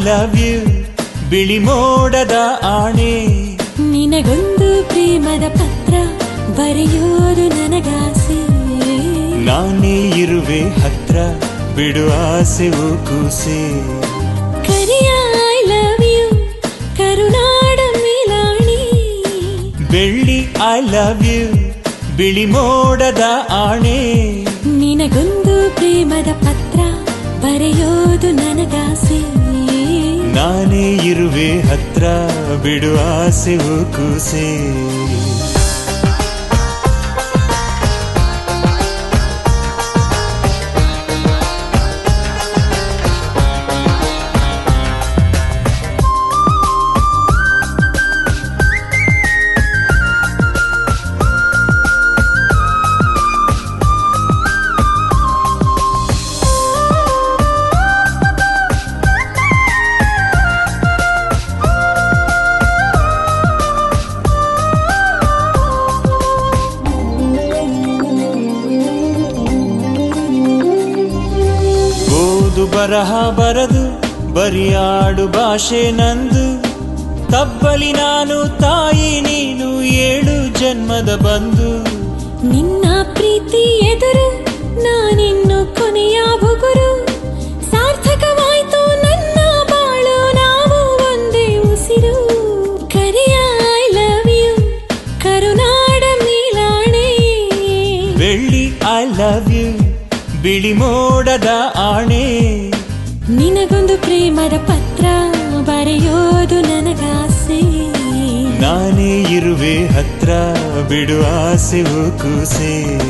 Love you ಬಿಳಿ ಮೋಡದ ಆಣೆ ನಿನಗೊಂದು ಪ್ರೇಮದ ಪತ್ರ ಬರೆಯೋದು ನನಗಾಸೆ ನಾನೇ ಇರುವೆ ಹತ್ರ ಬಿಡು ಆಸೆವು ಕೂಸೆ ಕರಿಯ ಐ ಲವ್ ಯು ಕರುನಾಡ ಮೇಲಾಣಿ ಬೆಳ್ಳಿ ಐ ಲವ್ ಯು ಬಿಳಿ ಮೋಡದ ಆಣೆ ನಿನಗೊಂದು ಪ್ರೇಮದ ಪತ್ರ ಬರೆಯೋದು ನನಗಾಸೆ ನಾನೇ ಇರುವೆ ಹತ್ರ ಬಿಡು ಆಸೆವು ಕೂಸೆ ಓದು ಬರಹ ಬರದು ಬರಿಯಾಡು ಭಾಷೆ ನಂದು ತಬ್ಬಲಿ ನಾನು ತಾಯಿ ನೀನು ಏಳು ಜನ್ಮದ ಬಂದು ನಿನ್ನ ಪ್ರೀತಿ ಎದುರು ನಾನಿನ್ನು ಕೊನೆಯ ಬುಗುರು ಸಾರ್ಥಕವಾಯ್ತು ನನ್ನ ಬಾಳು ನಾವು ಒಂದೇ ಉಸಿರು ಕರಿಯ ಐ ಲವ್ ಯು ಕರುನಾಡ ಮೇಲಾಣೆ ಬೆಳ್ಳಿ ಐ ಲವ್ ಯು ಬಿಳಿ ಮೋಡದ ಆಣೆ ನಿನಗೊಂದು ಪ್ರೇಮದ ಪತ್ರ ಬರೆಯೋದು ನನಗಾಸೆ ನಾನೇ ಇರುವೆ ಹತ್ರ ಬಿಡು ಆಸೆವು ಕೂಸೆ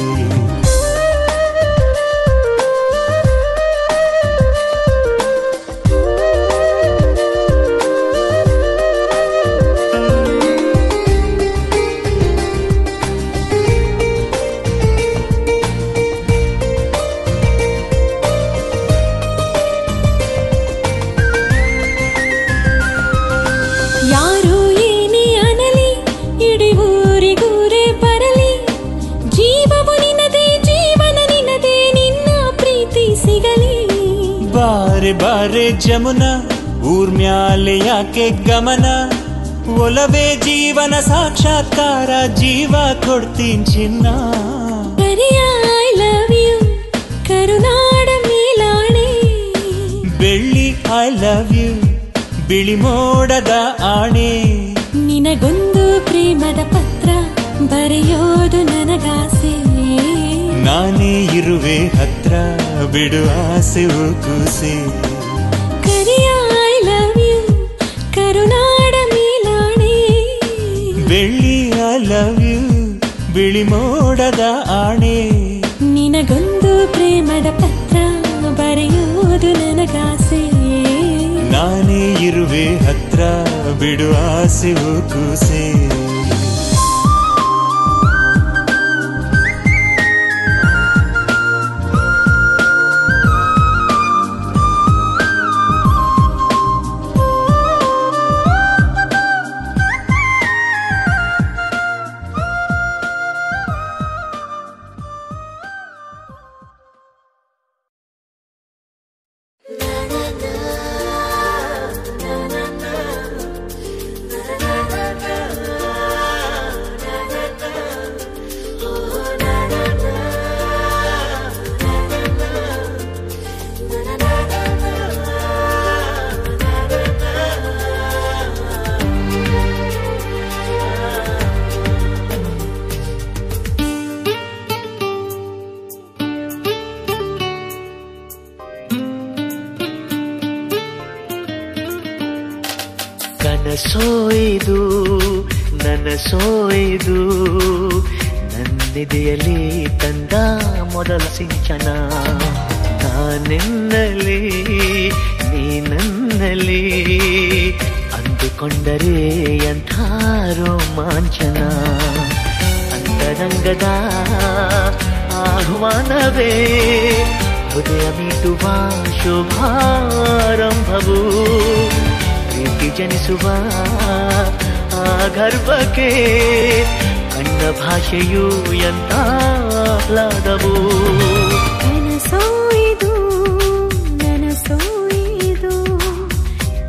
ಯಾರು ಏನೇ ಅನಲಿ ಇಡೀ ಊರಿಗೂರೇ ಬರಲಿ ಜೀವವು ನಿನದೇ ಜೀವನ ನಿನದೇ ನಿನ್ನ ಪ್ರೀತಿ ಸಿಗಲಿ ಬಾರೆ ಬಾರೆ ಜಮುನ ಊರ್ಮ್ಯಾಲೆ ಯಾಕೆ ಗಮನ ಒಲವೇ ಜೀವನ ಸಾಕ್ಷಾತ್ಕಾರ ಜೀವ ಕೊಡ್ತೀನ್ ಚಿನ್ನ ಕರಿಯ ಐ ಲವ್ ಯು ಕರುನಾಡ ಮೇಲಾಣೆ ಬೆಳ್ಳಿ ಐ ಲವ್ ಯು ಬಿಳಿ ಮೋಡದ ಆಣೆ ನಿನಗೊಂದು ಪ್ರೇಮದ ಪತ್ರ ಬರೆಯೋದು ನನಗಾಸೆ ನಾನೇ ಇರುವೆ ಹತ್ರ ಬಿಡು ಆಸೆವು ಕೂಸೆ ಕರಿಯ ಐ ಲವ್ ಯು ಕರುನಾಡ ಮೇಲಾಣೆ ಬೆಳ್ಳಿ ಐ ಲವ್ ಯು ಬಿಳಿ ಮೋಡದ ಆಣೆ ನಿನಗೊಂದು ಪ್ರೇಮದ ಪತ್ರ ಬರೆಯುವುದು ನನಗಾಸೆ ನಾನೇ ಇರುವೆ ಹತ್ರ ಬಿಡು ಆಸೆವು ಕೂಸೆ ಕನಸೋಯ್ದು ನನಸೋಯ್ದು ನನ್ನಿದೆಯಲ್ಲಿ ತಂದ ಮೊದಲ ಸಿಂಚನ ನಾನೆನ್ನಲಿ ನೀನನ್ನಲಿ ಅಂದುಕೊಂಡರೆ ಎಂಥ ರೋಮಾಂಚನ ಅಂತರಂಗದ ಆಹ್ವಾನವೇ ಹೃದಯ ಮೀಟುವ ಶುಭಾರಂಭವು ಪ್ರೀತಿ ಜನಿಸುವ ಆ ಗರ್ಭಕ್ಕೆ ಕಣ್ಣ ಭಾಷೆಯು ಎಂತ ಆಹ್ಲಾದವು ನನಸೋಯ್ದು ನನಸೋಯ್ದು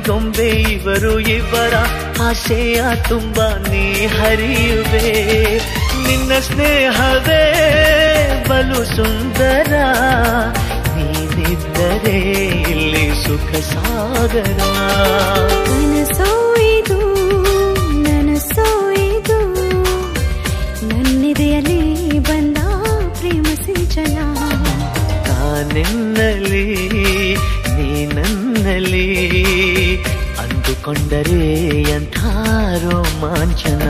ಗೊಂಬೆ ಇವರು ಇವರ ಆಸೆಯ ತುಂಬ ನೀ ಹರಿಯುವೆ ನಿನ್ನ ಸ್ನೇಹವೇ ಬಲು ಸುಂದರ ನೀನಿದ್ದರೆ ಇಲ್ಲಿ ಸುಖ ಸಾಗರ ನನಸೋಯ್ದು ನನಸೋಯ್ದು ನನ್ನಿದೆಯಲ್ಲಿ ಬಂದ ಪ್ರೇಮ ಸಿಂಚನ ನಾನೆನ್ನಲಿ ನೀ ನನ್ನಲ್ಲಿ ಅಂದುಕೊಂಡರೆ ಎಂಥ ರೋಮಾಂಚನ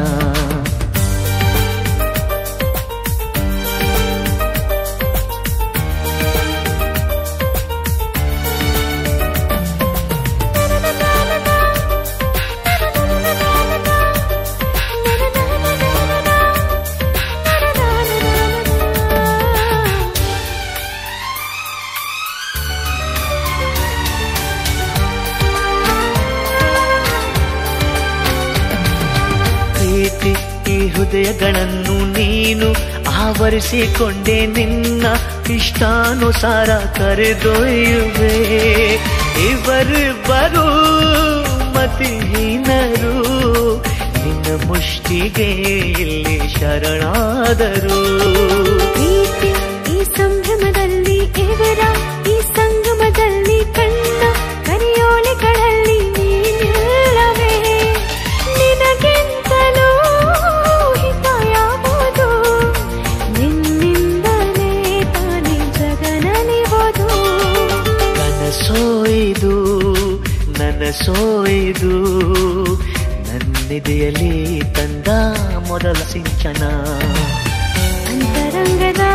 ಪ್ರೀತಿ ಈ ಹೃದಯಗಳನ್ನು ನೀನು ಆವರಿಸಿಕೊಂಡೆ ನಿನ್ನ ಇಷ್ಟಾನುಸಾರ ಕರೆದೊಯ್ಯುವೆ ಇವರಿಬ್ಬರು ಮತಿಹೀನರು ನಿನ್ನ ಮುಷ್ಟಿಗೆ ಇಲ್ಲಿ ಶರಣಾದರು ಪ್ರೀತಿ ಈ ಸಂಭ್ರಮದಲ್ಲಿ ಇವರ ಈ ಸಂಗಮದಲ್ಲಿ ಕಣ್ಣ ಕರಿಯೋಲೆಗಳಲ್ಲಿ ನೀನಿಲ್ಲವೇ ನಿನಗಿಂತಲೂ ಹಿತ ಯಾವುದು ನಿನ್ನಿಂದಲೇ ತಾನೇ ಜಗನಲಿವುದು ನನಸೋಯ್ದು ನನಸೋಯ್ದು ನನ್ನಿದೆಯಲ್ಲಿ ತಂದ ಮೊದಲ ಸಿಂಚನ ಅಂತರಂಗದ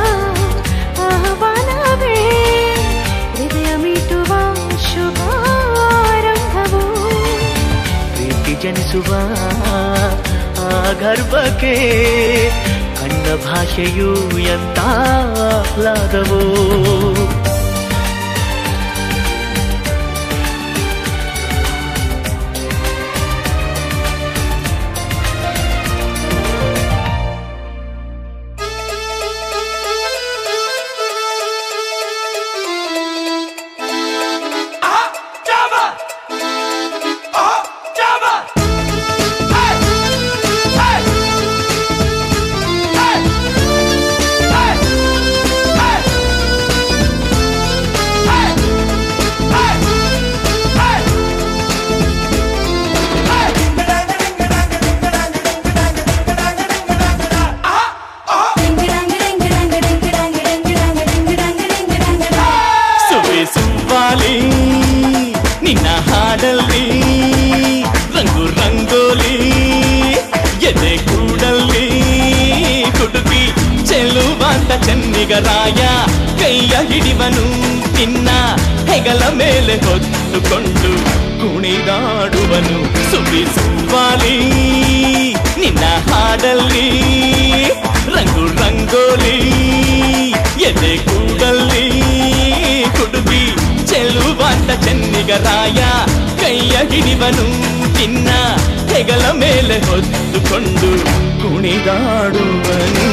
ಆಹ್ವಾನವೇ ಹೃದಯ ಮೀಟುವ ಶುಭಾರಂಭವು ಪ್ರೀತಿ ಜನಿಸುವ ಆ ಗರ್ಭಕ್ಕೆ ಕಣ್ಣ ಭಾಷೆಯು ಎಂತ ಆಹ್ಲಾದವೋ ಸುವೆ ಸುವ್ವಾಲಿ ನಿನ್ನ ಹಾಡಲ್ಲಿ ರಂಗು ರಂಗೋಲಿ ಎದೆ ಕೂಡಲ್ಲಿ ಕುಡುಕಿ ಚೆಲುವಾಂತ ಚೆನ್ನಿಗರಾಯ ಕೈಯ ಹಿಡಿವನು ನಿನ್ನ ಹೆಗಲ ಮೇಲೆ ಹೊತ್ತುಕೊಂಡು ಕುಣಿದಾಡುವನು ಸುವಿ ಸುವ್ವಾಲಿ ನಿನ್ನ ಹಾಡಲ್ಲಿ ರಂಗು ರಂಗೋಲಿ ಎದೆ ಕೂಡಲ್ಲಿ ಕುಡುಬಿ ಚೆಲುವಾಂತ ಚೆನ್ನಿಗರಾಯ ಕೈಯ ಹಿಡಿವನು ನಿನ್ನ ಹೆಗಲ ಮೇಲೆ ಹೊತ್ತುಕೊಂಡು ಕುಣಿದಾಡುವನು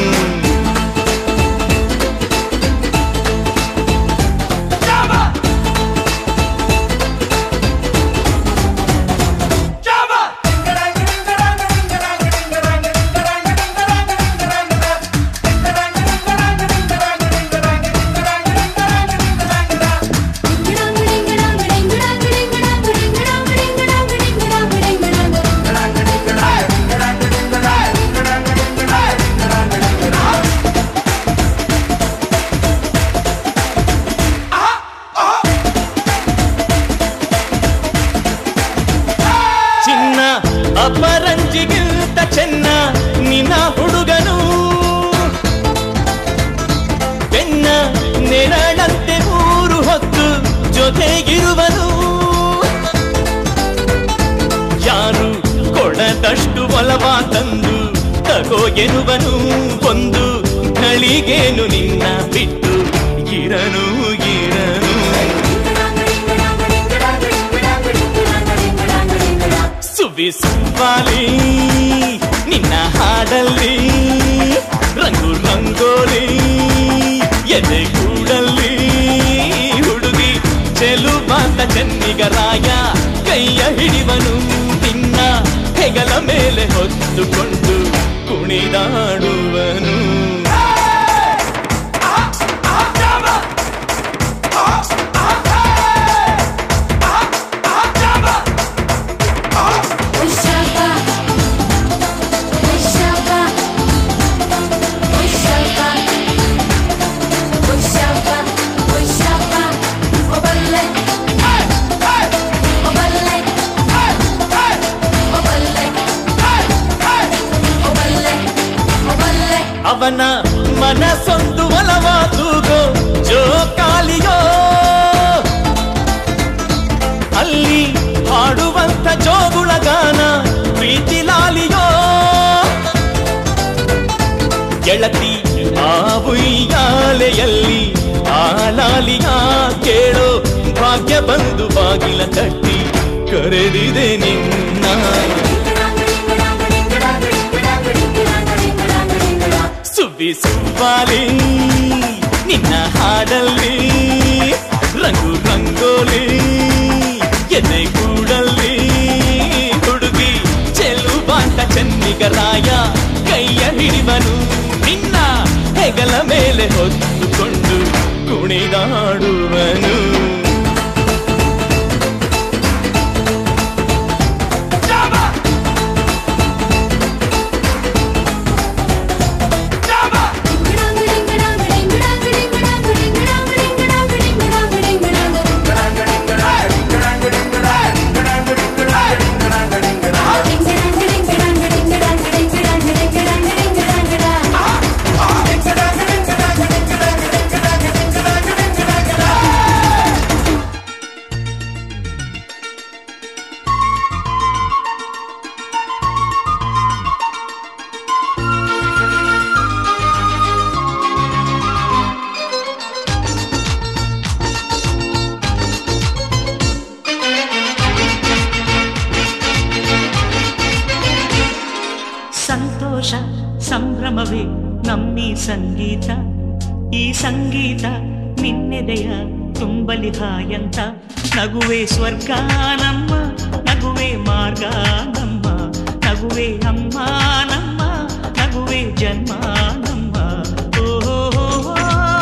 ಚಿನ್ನ ಅಪರಂಜಿಗಿಂತ ಚೆನ್ನ ನಿನ್ನ ಹುಡುಗನು ಬೆನ್ನ ನೆರಳಂತೆ ಮೂರು ಹೊತ್ತು ಜೊತೆಗಿರುವನು ಯಾರು ಕೊಡದಷ್ಟು ಒಲವ ತಂದು ತಗೋ ಎನ್ನುವನು ಒಂದು ಗಳಿಗೇನು ನಿನ್ನ ಬಿಟ್ಟು ಇರನು ಇರನು ಸುವಿ ಸುವ್ವಾಲಿ ನಿನ್ನ ಹಾಡಲ್ಲಿ ರಂಗು ರಂಗೋಲಿ ಎದೆ ಕೂಡಲ್ಲಿ ಹುಡುಗಿ ಚೆಲುವಾದ ಚೆನ್ನಿಗರಾಯ ಕೈಯ ಹಿಡಿವನು ನಿನ್ನ ಹೆಗಲ ಮೇಲೆ ಹೊತ್ತುಕೊಂಡು ಕುಣಿದಾಡುವನು Oishaba, Oishaba, Oishaba, Oishaba, Oishaba, Oballe, Oballe, Oballe, Oballe, Oballe. ಅವನ ಮನಸೊಂದು ಒಲವಾದುಗೋ ಜೋಕಾಲಿಯೋ ಅಲ್ಲಿ ಹಾಡುವಂತ ಜೋಗುಳ ಗಾನ ಪ್ರೀತಿ ಲಾಲಿಯೋ ಗೆಳತಿ ಆ ಉಯ್ಯಾಲೆಯಲ್ಲಿ ಆ ಲಾಲಿಯ ಕೇಳೋ ಭಾಗ್ಯ ಬಂದು ಬಾಗಿಲ ತಟ್ಟಿ ಕರೆದಿದೆ ನಿನ್ನ ಸುವ್ವಿ ಸುವ್ವಾಲಿ ನಿನ್ನ ಹಾಡಲ್ಲಿ ರಂಗು ರಂಗೋಲಿ ಎದೆ ಗೂಡಲ್ಲಿ ಹುಡುಗಿ ಚೆಲುವಾಂತ ಚೆನ್ನಿಗರಾಯ ಕೈಯ ಹಿಡಿವನು ನಿನ್ನ ಹೆಗಲ ಮೇಲೆ ಹೊತ್ತುಕೊಂಡು ಕುಣಿದಾಡುವನು ಸಂತೋಷ ಸಂಭ್ರಮವೇ ನಮ್ಮಿ ಸಂಗೀತ ಈ ಸಂಗೀತ ನಿನ್ನೆದೆಯ ತುಂಬಲಿ ಹಾಯಂತ ನಗುವೆ ಸ್ವರ್ಗ ನಮ್ಮ ನಗುವೆ ಮಾರ್ಗ ನಮ್ಮ ನಗುವೆ ಅಮ್ಮ ನಮ್ಮ ನಗುವೆ ಜನ್ಮ ನಮ್ಮ ಓ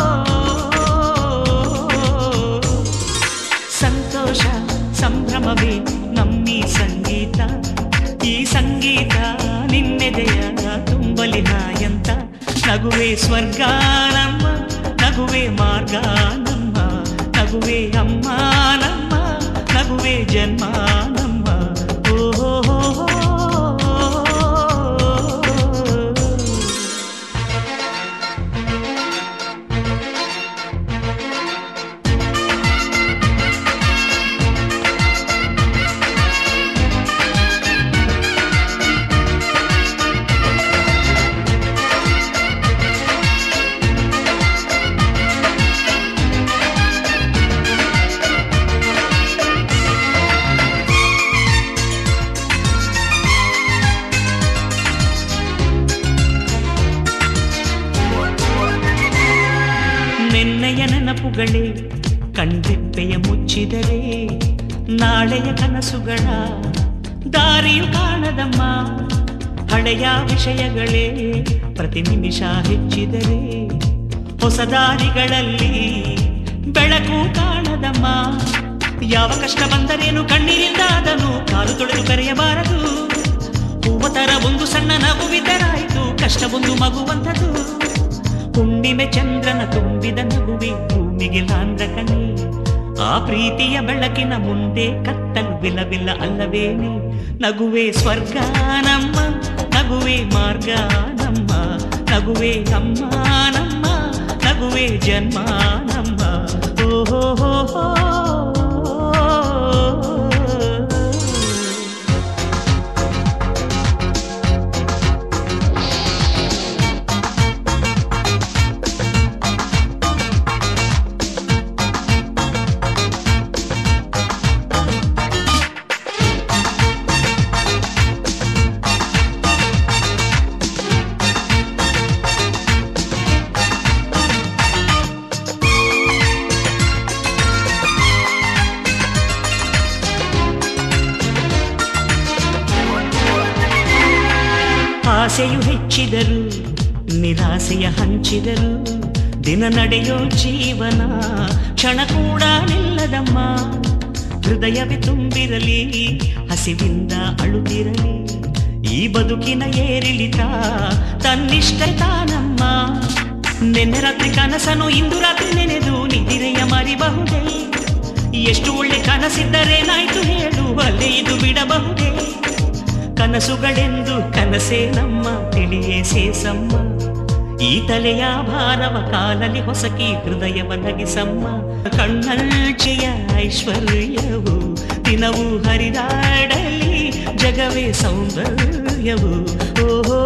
ಸಂತೋಷ ಸಂಭ್ರಮವೇ ನಮ್ಮಿ ಸಂಗೀತ ಈ ಸಂಗೀತ ನಿನ್ನೆದೆಯ ತುಂಬಲಿ ಹಾಯಂತ ನಗುವೆ ಸ್ವರ್ಗ ನಮ್ಮ ನಗುವೆ ಮಾರ್ಗ ನಮ್ಮ ನಗುವೆ ಅಮ್ಮ ನಮ್ಮ ನಗುವೆ ಜನ್ಮ ನಮ್ಮ ಓ ನಿನ್ನೆಯ ನೆನಪುಗಳೇ ಕಣ್ರೆಪ್ಪೆಯ ಮುಚ್ಚಿದರೆ ನಾಳೆಯ ಕನಸುಗಳ ದಾರಿಯು ಕಾಣದಮ್ಮ ಹಳೆಯ ವಿಷಯಗಳೇ ಪ್ರತಿ ನಿಮಿಷ ಹೆಚ್ಚಿದರೆ ಹೊಸ ದಾರಿಗಳಲ್ಲಿ ಬೆಳಕು ಕಾಣದಮ್ಮ ಯಾವ ಕಷ್ಟ ಬಂದರೇನು ಕಣ್ಣೀರಿಂದ ಅದನ್ನು ಕಾಲು ತೊಳೆದು ಕರೆಯಬಾರದು ಹೂವ ತರ ಒಂದು ಸಣ್ಣ ನಗುವಿದರಾಯಿತು ಕಷ್ಟವೊಂದು ಮಗುವಂಥದು ಹುಣ್ಣಿಮೆ ಚಂದ್ರನ ತುಂಬಿದ ನಗುವೆ ಭೂಮಿಗೆ ಲಾಂದ್ರ ಕಣೆ ಆ ಪ್ರೀತಿಯ ಬೆಳಕಿನ ಮುಂದೆ ಕತ್ತಲು ಬಿಲವಿಲ್ಲ ಅಲ್ಲವೇನೆ ನಗುವೆ ಸ್ವರ್ಗ ನಮ್ಮ ನಗುವೆ ಮಾರ್ಗ ನಮ್ಮ ನಗುವೆ ಅಮ್ಮ ನಮ್ಮ ನಗುವೆ ಜನ್ಮ ನಮ್ಮ ಓಹೋ ಹೋ ಹೋ. ಆಸೆಯು ಹೆಚ್ಚಿದರು ನಿರಾಸೆಯ ಹಂಚಿದರು ದಿನ ನಡೆಯೋ ಜೀವನ ಕ್ಷಣ ಕೂಡ ನಿಲ್ಲದಮ್ಮ ಹೃದಯವೇ ತುಂಬಿರಲಿ ಹಸಿವಿಂದ ಅಳುತ್ತಿರಲಿ ಈ ಬದುಕಿನ ಏರಿಳಿತ ತನ್ನಿಷ್ಟ ತಾನಮ್ಮ ನಿನ್ನೆ ರಾತ್ರಿ ಕನಸನು ಇಂದು ರಾತ್ರಿ ನೆನೆದು ನಿದಿರೆಯ ಮರಿಬಹುದೇ ಎಷ್ಟು ಒಳ್ಳೆ ಕನಸಿದ್ದರೇನಾಯ್ತು ಹೇಳು ಅಲ್ಲೇ ಇದು ಬಿಡಬಹುದೇ ಕನಸುಗಳೆಂದು ಕನಸೇ ನಮ್ಮ ತಿಳಿಯೇ ಸೇಸಮ್ಮ ಈ ತಲೆಯ ಭಾರವ ಕಾಲಲ್ಲಿ ಹೊಸಕಿ ಹೃದಯವ ನಗಿಸಮ್ಮ ಕಣ್ಣಲ್ಚೆಯ ಐಶ್ವರ್ಯವು ದಿನವೂ ಹರಿದಾಡಲಿ ಜಗವೇ ಸೌಂದರ್ಯವು ಓಹೋ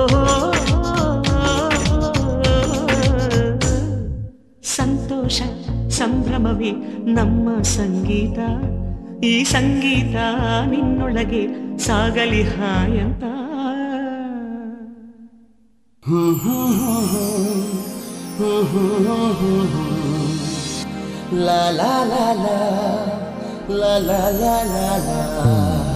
ಸಂತೋಷ ಸಂಭ್ರಮವೇ ನಮ್ಮ ಸಂಗೀತ ಈ ಸಂಗೀತ ನಿನ್ನೊಳಗೆ ಸಾಗಲಿ ಹಾಯಂತ La la la la la la la la la